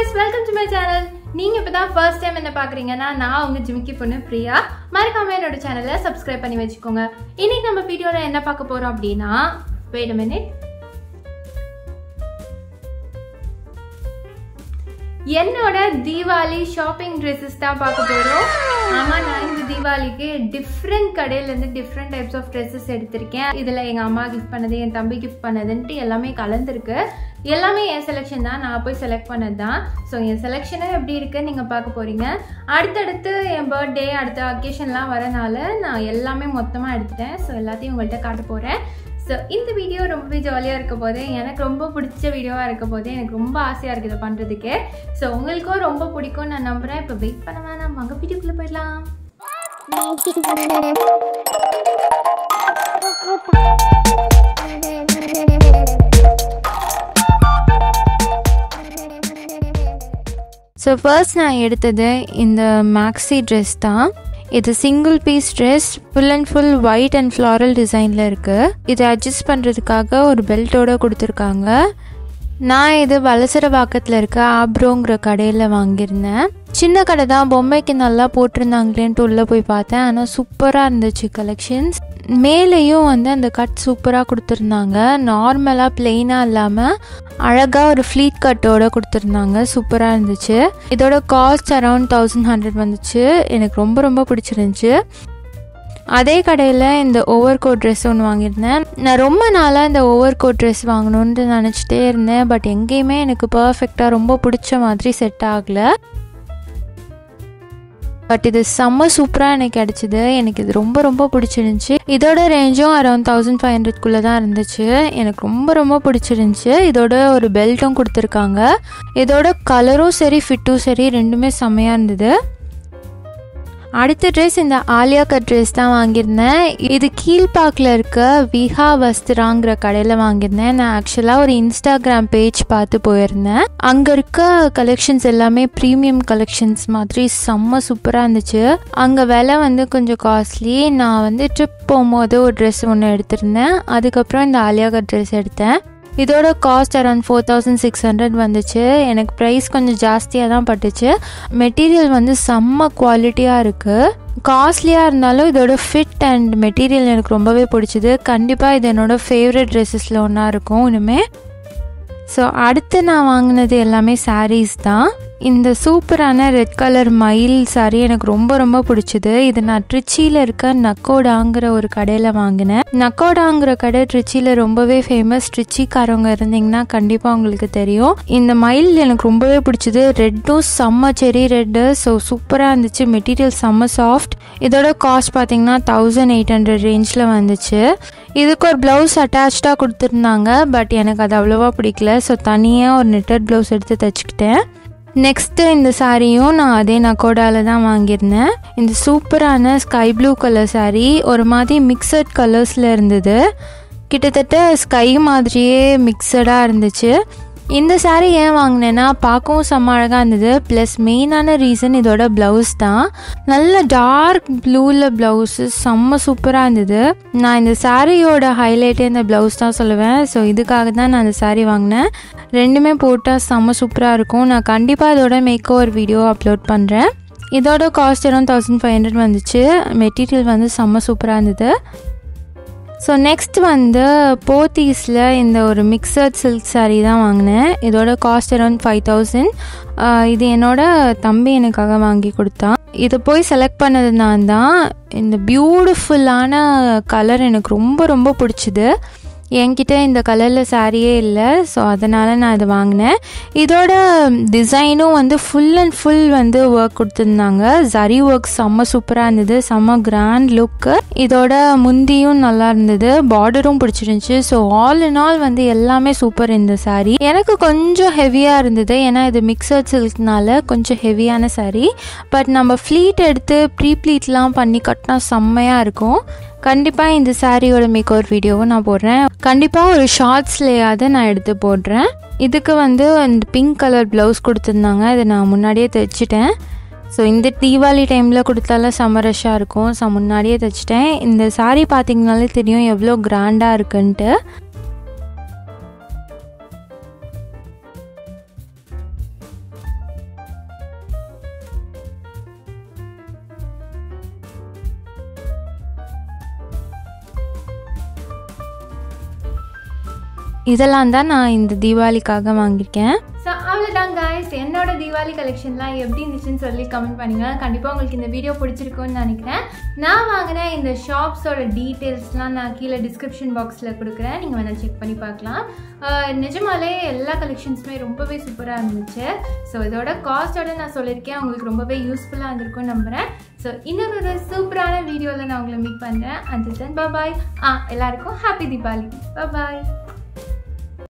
viewers welcome to my channel நீங்க இப்பதான் first time என்ன பாக்குறீங்கன்னா நான் உங்க ஜிமிக்கி பொண்ணு பிரியா மறக்காம என்னோட சேனலை சப்ஸ்கிரைப் பண்ணி வச்சுக்கோங்க இன்னைக்கு நம்ம வீடியோல என்ன பார்க்க போறோம் அப்படின்னா வெயிட் மினிட் என்னோட தீபாவளி ஷாப்பிங் ட்ரெஸ்ஸஸ் தான் பார்க்க போறோம் ஆமா நான் இந்த தீபாவளிக்கு டிஃப்ரெண்ட் கடையில இருந்து டிஃப்ரெண்ட் டைப்ஸ் ஆஃப் ட்ரெஸ்ஸஸ் எடுத்திருக்கேன் இதுல எங்க அம்மா கிஃப்ட் பண்ணது என் தம்பி கிஃப்ட் பண்ணதுன்ட்டு எல்லாமே கலந்துருக்கு எல்லாமே என் செலெக்ஷன் தான் நான் போய் செலக்ட் பண்ணது தான் ஸோ என் செலெக்ஷனும் எப்படி இருக்குன்னு நீங்கள் பார்க்க போகிறீங்க அடுத்தடுத்து என் பர்த்டே அடுத்த அக்கேஷன்லாம் வரனால நான் எல்லாமே மொத்தமாக எடுத்துட்டேன் ஸோ எல்லாத்தையும் உங்கள்கிட்ட காட்ட போகிறேன் ஸோ இந்த வீடியோ ரொம்பவே ஜாலியாக இருக்க போது எனக்கு ரொம்ப பிடிச்ச வீடியோவாக இருக்க போது எனக்கு ரொம்ப ஆசையாக இருக்குது இதை பண்ணுறதுக்கு ஸோ உங்களுக்கும் ரொம்ப பிடிக்கும் நான் நம்புகிறேன் இப்போ வெயிட் பண்ண வேணாம் வாங்க வீடியோக்குள்ளே போயிடலாம் ஸோ ஃபர்ஸ்ட் நான் எடுத்தது இந்த மேக்ஸி ட்ரெஸ் தான் இது single piece dress full and full white and floral டிசைனில் இருக்குது இதை அட்ஜஸ்ட் பண்ணுறதுக்காக ஒரு பெல்ட்டோட கொடுத்துருக்காங்க நான் இது வலசரவாக்கத்தில் இருக்க ஆப்ரோங்கிற கடையில் வாங்கியிருந்தேன் சின்ன கடை தான் பொம்மைக்கு நல்லா போட்டிருந்தாங்களேன்ட்டு உள்ளே போய் பார்த்தேன் ஆனால் சூப்பராக இருந்துச்சு கலெக்ஷன்ஸ் மேலேயும் வந்து அந்த கட் சூப்பராக கொடுத்துருந்தாங்க நார்மலாக பிளெயினாக இல்லாமல் அழகாக ஒரு ஃப்ளீட் கட்டோட கொடுத்துருந்தாங்க சூப்பராக இருந்துச்சு இதோட காஸ்ட் அரவுண்ட் தௌசண்ட் ஹண்ட்ரட் வந்துச்சு எனக்கு ரொம்ப ரொம்ப பிடிச்சிருந்துச்சு அதே கடையில் இந்த ஓவர் கோட் ட்ரெஸ் ஒன்று வாங்கியிருந்தேன் நான் ரொம்ப நாளாக இந்த ஓவர் கோட் ட்ரெஸ் வாங்கணுன்ட்டு நினச்சிட்டே இருந்தேன் பட் எங்கேயுமே எனக்கு பர்ஃபெக்டாக ரொம்ப பிடிச்ச மாதிரி செட் ஆகலை பட் இது செம்ம சூப்பராக எனக்கு கிடச்சிது எனக்கு இது ரொம்ப ரொம்ப பிடிச்சிருந்துச்சி இதோட ரேஞ்சும் அரௌண்ட் தௌசண்ட் ஃபைவ் ஹண்ட்ரட்குள்ளே தான் இருந்துச்சு எனக்கு ரொம்ப ரொம்ப பிடிச்சிருந்துச்சி இதோட ஒரு பெல்ட்டும் கொடுத்துருக்காங்க இதோட கலரும் சரி ஃபிட்டும் சரி ரெண்டுமே செம்மையாக இருந்தது அடுத்த ட்ரெஸ் இந்த ஆலியா கட் ட்ரெஸ் தான் வாங்கியிருந்தேன் இது கீழ்பாக்கில் இருக்க விஹா வஸ்திராங்கிற கடையில் வாங்கியிருந்தேன் நான் ஆக்சுவலாக ஒரு இன்ஸ்டாகிராம் பேஜ் பார்த்து போயிருந்தேன் அங்கே இருக்க கலெக்ஷன்ஸ் எல்லாமே ப்ரீமியம் கலெக்ஷன்ஸ் மாதிரி செம்ம சூப்பராக இருந்துச்சு அங்கே விலை வந்து கொஞ்சம் காஸ்ட்லி நான் வந்து ட்ரிப் போகும்போது ஒரு ட்ரெஸ் ஒன்று எடுத்திருந்தேன் அதுக்கப்புறம் இந்த ஆலியா கட் ட்ரெஸ் எடுத்தேன் இதோட cost around four thousand six hundred வந்துச்சு எனக்கு ப்ரைஸ் கொஞ்சம் ஜாஸ்தியாக தான் பட்டுச்சு மெட்டீரியல் வந்து செம்ம குவாலிட்டியாக இருக்குது காஸ்ட்லியாக இருந்தாலும் இதோட ஃபிட் அண்ட் மெட்டீரியல் எனக்கு ரொம்பவே பிடிச்சிது கண்டிப்பாக இது என்னோடய ஃபேவரட் ட்ரெஸ்ஸஸில் ஒன்றா இருக்கும் இனிமேல் ஸோ அடுத்து நான் வாங்கினது எல்லாமே சாரீஸ் தான் இந்த சூப்பரான ரெட் கலர் மயில் சாரீ எனக்கு ரொம்ப ரொம்ப பிடிச்சிது இது நான் ட்ரிச்சியில் இருக்க நக்கோடாங்கிற ஒரு கடையில் வாங்கினேன் நக்கோடாங்கிற கடை ட்ரிச்சியில் ரொம்பவே ஃபேமஸ் ட்ரிச்சிக்காரவங்க இருந்தீங்கன்னா கண்டிப்பாக உங்களுக்கு தெரியும் இந்த மயில் எனக்கு ரொம்பவே பிடிச்சிது ரெட்டும் செம்ம செரி ரெட்டு ஸோ சூப்பராக இருந்துச்சு மெட்டீரியல் செம்ம சாஃப்ட் இதோட காஸ்ட் பார்த்தீங்கன்னா தௌசண்ட் எயிட் ஹண்ட்ரட் ரேஞ்சில் வந்துச்சு இதுக்கு ஒரு ப்ளவுஸ் அட்டாச்சாக கொடுத்துருந்தாங்க பட் எனக்கு அது அவ்வளோவா பிடிக்கல ஸோ தனியாக ஒரு நெட்டட் ப்ளவுஸ் எடுத்து தைச்சிக்கிட்டேன் நெக்ஸ்ட்டு இந்த சாரியும் நான் அதே நக்கோடாவில் தான் வாங்கியிருந்தேன் இந்த சூப்பரான ஸ்கை ப்ளூ கலர் சாரீ ஒரு மாதிரி மிக்சட் கலர்ஸில் இருந்தது கிட்டத்தட்ட ஸ்கை மாதிரியே மிக்சடாக இருந்துச்சு இந்த சாரீ ஏன் வாங்கினேன்னா பார்க்கவும் செம்ம அழகாக இருந்தது ப்ளஸ் மெயினான ரீசன் இதோட ப்ளவுஸ் தான் நல்ல டார்க் ப்ளூவில் ப்ளவுஸு செம்ம சூப்பராக இருந்தது நான் இந்த சாரியோட ஹைலைட்டே இந்த ப்ளவுஸ் தான் சொல்லுவேன் ஸோ இதுக்காக தான் நான் அந்த சாரீ வாங்கினேன் ரெண்டுமே போட்டால் செம்ம சூப்பராக இருக்கும் நான் கண்டிப்பாக இதோட மேக் ஒரு வீடியோ அப்லோட் பண்ணுறேன் இதோட cost around thousand five hundred வந்துச்சு மெட்டீரியல் வந்து செம்ம சூப்பராக இருந்தது ஸோ நெக்ஸ்ட் வந்து போத்தீஸில் இந்த ஒரு மிக்சட் சில்க் சாரீ தான் வாங்கினேன் இதோட காஸ்ட் அரௌண்ட் ஃபைவ் தௌசண்ட் இது என்னோட தம்பி எனக்காக வாங்கி கொடுத்தான் இதை போய் செலக்ட் பண்ணது நான் தான் இந்த பியூட்டிஃபுல்லான கலர் எனக்கு ரொம்ப ரொம்ப பிடிச்சிது என்கிட்ட இந்த கலரில் சாரியே இல்லை ஸோ அதனால் நான் இதை வாங்கினேன் இதோட டிசைனும் வந்து ஃபுல் அண்ட் ஃபுல் வந்து ஒர்க் கொடுத்துருந்தாங்க ஜரி ஒர்க் செம்ம சூப்பராக இருந்தது செம்ம கிராண்ட் லுக்கு இதோட முந்தியும் நல்லா இருந்தது பார்டரும் பிடிச்சிருந்துச்சு ஸோ ஆல் இன் ஆல் வந்து எல்லாமே சூப்பர் இந்த சாரீ எனக்கு கொஞ்சம் ஹெவியாக இருந்தது ஏன்னா இது மிக்சர் சில்க்னால கொஞ்சம் ஹெவியான சாரீ பட் நம்ம ஃப்ளீட் எடுத்து ப்ரீ ப்ளீட்லாம் பண்ணி கட்டினா செம்மையாக இருக்கும் கண்டிப்பாக இந்த சாரியோட மேக் ஒரு வீடியோவை நான் போடுறேன் கண்டிப்பாக ஒரு ஷார்ட்ஸ்லேயாவது நான் எடுத்து போடுறேன் இதுக்கு வந்து இந்த பிங்க் கலர் ப்ளவுஸ் கொடுத்துருந்தாங்க இதை நான் முன்னாடியே தைச்சிட்டேன் ஸோ இந்த தீபாவளி டைமில் கொடுத்தாலும் செம்ம ரஷ்ஷாக இருக்கும் ஸோ முன்னாடியே தைச்சிட்டேன் இந்த சாரீ பார்த்தீங்கனாலே தெரியும் எவ்வளோ கிராண்டாக இருக்குன்ட்டு இதெல்லாம் தான் நான் இந்த தீபாவளிக்காக வாங்கியிருக்கேன் ஸோ அவ்வளோதான் காய்ஸ் என்னோட தீபாவளி கலெக்ஷன்லாம் எப்படி இருந்துச்சுன்னு சொல்லி கமெண்ட் பண்ணுங்க கண்டிப்பாக உங்களுக்கு இந்த வீடியோ பிடிச்சிருக்கும்னு நினைக்கிறேன் நான் வாங்கின இந்த ஷாப்ஸோட டீட்டெயில்ஸ்லாம் நான் கீழே டிஸ்கிரிப்ஷன் பாக்ஸில் கொடுக்குறேன் நீங்கள் வேணால் செக் பண்ணி பார்க்கலாம் ஆஹ் நிஜமாலே எல்லா கலெக்ஷன்ஸுமே ரொம்பவே சூப்பராக இருந்துச்சு ஸோ இதோட காஸ்ட்டோட நான் சொல்லியிருக்கேன் உங்களுக்கு ரொம்பவே யூஸ்ஃபுல்லாக இருந்திருக்கும்னு நம்புகிறேன் ஸோ இன்னொரு ஒரு சூப்பரான வீடியோவில் நான் உங்களை மீட் பண்ணுறேன் அண்ட் தென் பாய் ஆ எல்லாருக்கும் ஹாப்பி தீபாவளி பாய்